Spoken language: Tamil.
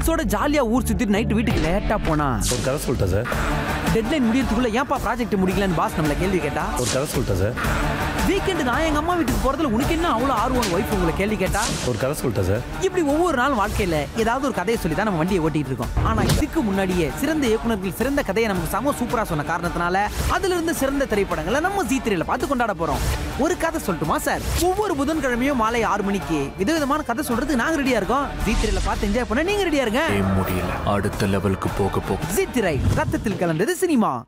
ஃப்ரெண்ட்ஸோட ஜாலியா ஊர் சுத்திட்டு நைட் வீட்டுக்கு லேட்டா போனா ஒரு கதை சொல்லிட்டேன் சார் டெட்லைன் முடியறதுக்குள்ள ஏன்பா ப்ராஜெக்ட் முடிக்கலன்னு பாஸ் நம்மள கேள்வி கேட்டா ஒரு கதை சொல்லிட்டேன் சார் வீக்கெண்ட் நான் எங்க அம்மா வீட்டுக்கு போறதுல உனக்கு என்ன அவ்வளவு ஆர்வம் ஒய்ஃப் உங்களை கேள்வி கேட்டா ஒரு கதை சொல்லிட்டேன் சார் இப்படி ஒவ்வொரு நாள் வாழ்க்கையில ஏதாவது ஒரு கதையை சொல்லி தான் நம்ம வண்டியை ஓட்டிட்டு இருக்கோம் ஆனா இதுக்கு முன்னாடியே சிறந்த இயக்குனர்கள் சிறந்த கதையை நமக்கு சம சூப்பரா சொன்ன காரணத்தினால அதுல இருந்து சிறந்த திரைப்படங்களை நம்ம ஜீ திரையில பார்த்து கொண்டாட போறோம் ஒரு கதை சொல்லட்டுமா சார் ஒவ்வொரு புதன்கிழமையும் மாலை ஆறு மணிக்கு விதவிதமான கதை சொல்றதுக்கு நாங்க ரெடியா இருக்கோம் ஜீ திரையில பார்த்து என்ஜாய் பண்ண நீங்க ரெடியா இருங்க முடியல அடுத்த லெவலுக்கு போக போக ஜீ திரை ரத்தத்தில் கலந்தது சினிமா